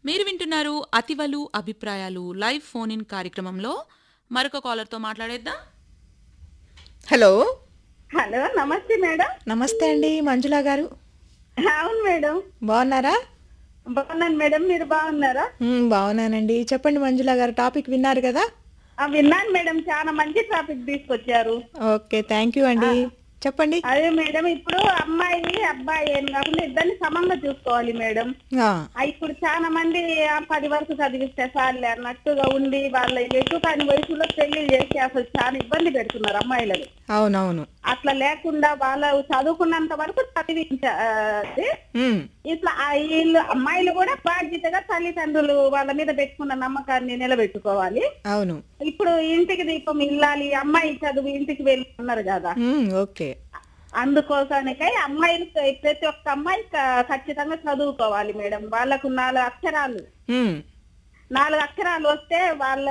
మీరు వింటున్నారు అతివలు అభిప్రాయాలు లైవ్ ఫోన్ ఇన్ కార్యక్రమంలో మరొక కాలర్తో మాట్లాడేద్దాం హలో హలో నమస్తే మేడం నమస్తే అండి మంజులా గారు అవును మేడం బాగున్నారా బాగున్నాను మేడం మీరు బాగున్నారా మ్, బాగున్నానండి చెప్పండి మంజులా గారు టాపిక్ విన్నారు కదా ఆ, విన్నాను మేడం చాలా మంచి టాపిక్ తీసుకొచ్చారు ఓకే థ్యాంక్ యూ అండి చెప్పండి అదే మేడం ఇప్పుడు అమ్మాయి అబ్బాయి ఏం కాకుండా ఇద్దరిని సమంగా చూసుకోవాలి మేడం ఆ, ఆ, ఇప్పుడు చాలా మంది ఆ, పది వరకు చదివిస్తే చాలే అన్నట్టుగా ఉండి వాళ్ళ ఎక్కువ కాని వయసులో పెళ్లి చేసి అసలు చాలా ఇబ్బంది పెడుతున్నారు అమ్మాయిలకు అవునవును అట్లా లేకుండా వాళ్ళ చదువుకున్నంత వరకు చదివించాలి మ్, ఇట్లా ఆ వీళ్ళు అమ్మాయిలు కూడా బాధ్యతగా తల్లిదండ్రులు వాళ్ళ మీద పెట్టుకున్న నమ్మకాన్ని నిలబెట్టుకోవాలి అవును ఇప్పుడు ఇంటికి దీపం ఇల్లాలి అమ్మాయి చదువు ఇంటికి వెళ్ళి అన్నారు కదా మ్, ఓకే అందుకోసానికై అమ్మాయిలు ప్రతి ఒక్క అమ్మాయి క- ఖచ్చితంగా చదువుకోవాలి మేడం వాళ్ళకు నాలుగు అక్షరాలు మ్, నాలుగు అక్షరాలు వస్తే వాళ్ళ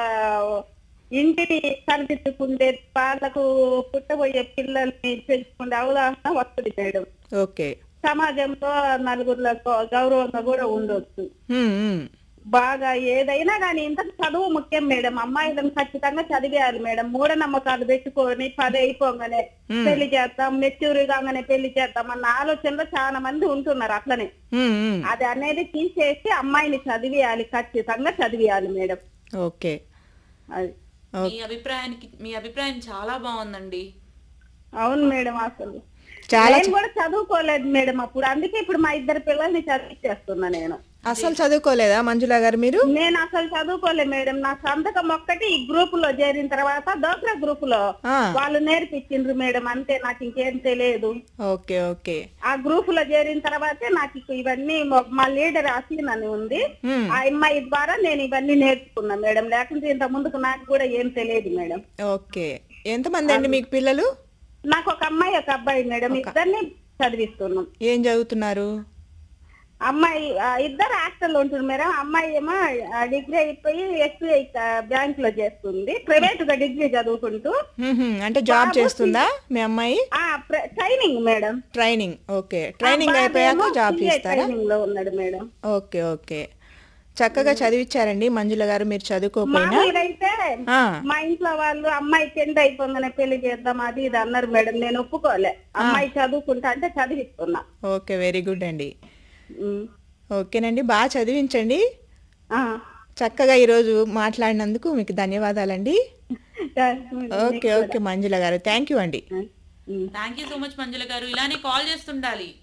ఇంటిని సరిదిద్దుకుంటే వాళ్ళకు పుట్టబోయే పిల్లల్ని పెంచుకునే అవగాహన వస్తుంది మేడం ఓకే సమాజంలో నలుగురిలో గౌ- గౌరవంగా కూడా ఉండొచ్చు మ్, మ్, బాగా ఏదైనా కానీ ఇంత చదువు ముఖ్యం మేడం అమ్మాయిలను ఖచ్చితంగా చదివేయాలి మేడం మూఢనమ్మకాలు పెట్టుకొని పది అయిపోగానే పెళ్లి చేద్దాం మెచ్యూర్ కాగానే పెళ్లి చేద్దాం అన్న ఆలోచనలో చాలా మంది ఉంటున్నారు అట్లనే మ్, మ్, అది అనేది తీసేసి అమ్మాయిని చదివేయాలి ఖచ్చితంగా చదివేయాలి మేడం ఓకే అది మీ అభిప్రాయానికి మీ అభిప్రాయం చాలా బాగుందండి అవును మేడం అసలు చాలా నేను కూడా చదువుకోలేదు మేడం అప్పుడు అందుకే ఇప్పుడు మా ఇద్దరు పిల్లల్ని చదివించేస్తున్నా నేను అసలు చదువుకోలేదా మంజులా గారు మీరు నేను అసలు చదువుకోలే మేడం నా సంతకం ఒక్కటి ఈ గ్రూప్ లో చేరిన తర్వాత డోక్రా గ్రూప్ లో ఆ, వాళ్ళు నేర్పించిండ్రు మేడం అంతే నాకు ఇంకేం తెలియదు ఓకే ఓకే ఆ గ్రూప్ లో చేరిన తర్వాతే నాకు ఇక ఇవన్నీ మా- మా లీడర్ అసీన్ అని ఉంది మ్, ఆ అమ్మాయి ద్వారా నేను ఇవన్నీ నేర్చుకున్నా మేడం లేకుంటే ఇంత ముందుకు నాకు కూడా ఏం తెలియదు మేడం ఓకే ఎంతమంది అండి మీకు పిల్లలు నాకు ఒక అమ్మాయి ఒక అబ్బాయి మేడం ఇద్దరిని చదివిస్తున్నాం ఏం చదువుతున్నారు అమ్మాయి ఆ, ఇద్దరు హాస్టల్ ఉంటుంది మేడం అమ్మాయి ఏమో ఆ, డిగ్రీ అయిపోయి ఎస్బీఐ బ్యాంక్ లో చేస్తుంది ప్రైవేట్ గా డిగ్రీ చదువుకుంటూ మ్, మ్, అంటే జాబ్ చేస్తుందా మీ అమ్మాయి ఆ ప్ర- training madam training okay training అయిపోయాక జాబ్ చేస్తారా ట్రైనింగ్ లో ఉన్నాడు మేడం ఓకే ఓకే చక్కగా చదివించారండి మంజుల గారు మీరు చదువుకోకపోయినా మామూలుగా అయితే ఆ, మా ఇంట్లో వాళ్ళు అమ్మాయి టెన్త్ అయిపోగానే పెళ్లి చేద్దాం అది ఇది అన్నారు మేడం నేను ఒప్పుకోలే అమ్మాయి చదువుకుంటా అంటే చదివిస్తున్నా ఓకే వెరీ గుడ్ అండి ఉమ్. ఓకేనండి బాగా చదివించండి ఆ. చక్కగా ఈరోజు మాట్లాడినందుకు మీకు ధన్యవాదాలండి ఓకే ఓకే మంజుల గారు థ్యాంక్ యూ అండి um. Thank you so much Manjula గారు ఇలానే కాల్ చేస్తుండాలి